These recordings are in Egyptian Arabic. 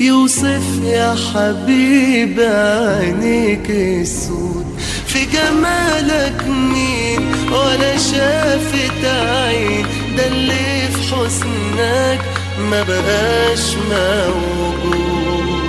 يوصف يا حبيب عينيك السود في جمالك مين ولا شافت عين ده اللي في حسنك ما بقاش موجود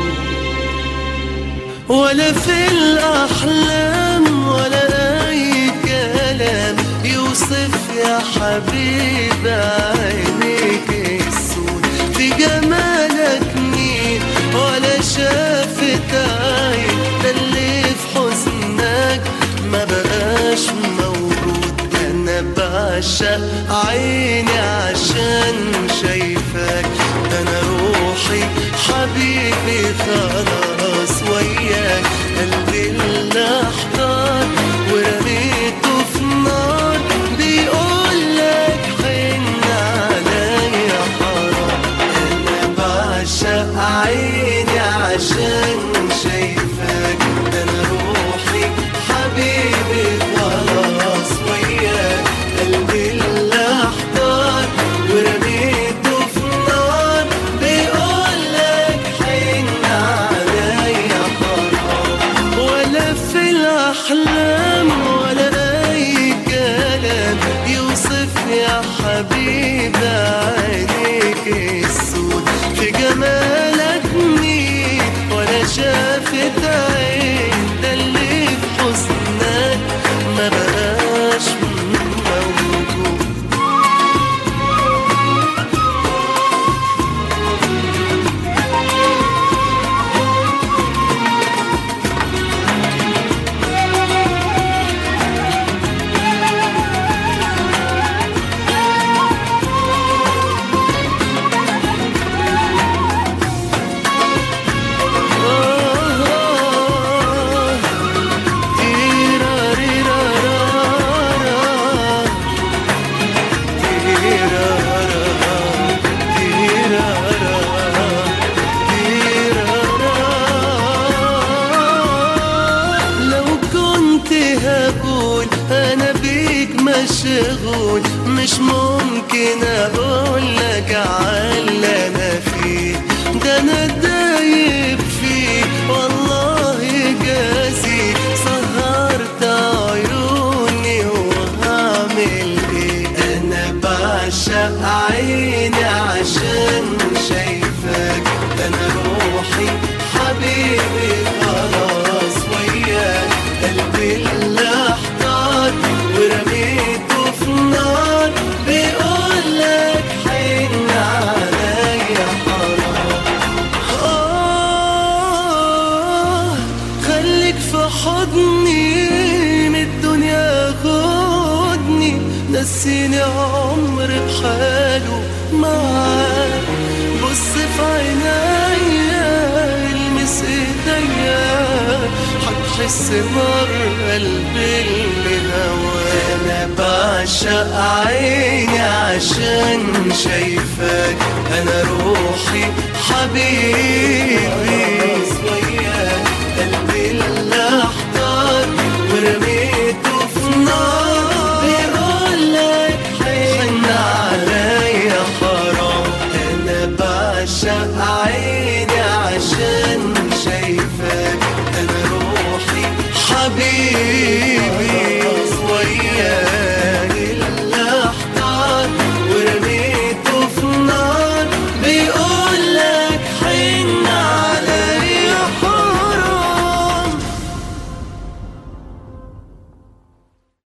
ولا في الأحلام ولا أي كلام يوصف يا حبيب عينيك السود في جمالك مين ولا شافت عين ده اللي في حزنك ما بقاش موجود أنا بعشق عيني عشان شايفك أنا روحي حبيبي خلاص وياك قلبي اللي احتار ورميته في نار بيقول لك حن عليا حرام انا بعشق عيني عشان شايفك انا روحي حبيبي خلاص وياك قلبي اللي احتار ورميته في نار بيقول لك حن عليا حرام ولا في الأحلام ولا أي كلام يوصف يا حبيب عينيك السود في جمالك مين ولا شافت عين ده اللي في حسنك ما بقاش موجود لو كنت هقول انا بيك مشغول مش ممكن اقول لك على انا فيه ده انا دايب فيه والله جازي سهرت عيوني وهعمل ايه انا بعشق عيني عشان شايفك انا روحي حبيبي خلاص وياك قلبي اللي احتار ورميته في نار بيقول لك حن عليا حرام آه خليك في حضني من الدنيا خدني نسيني عمري بحاله معاك بص في عينيا المس ايديا هتحس نار قلبي اللي هواك انا بعشق عيني عشان شايفك انا روحي حبيبي وياك قلبي اللي احتار ورميته في نار بيقول لك حن عليا حرام انا بعشق عيني عشان شايفك انا روحي حبيبي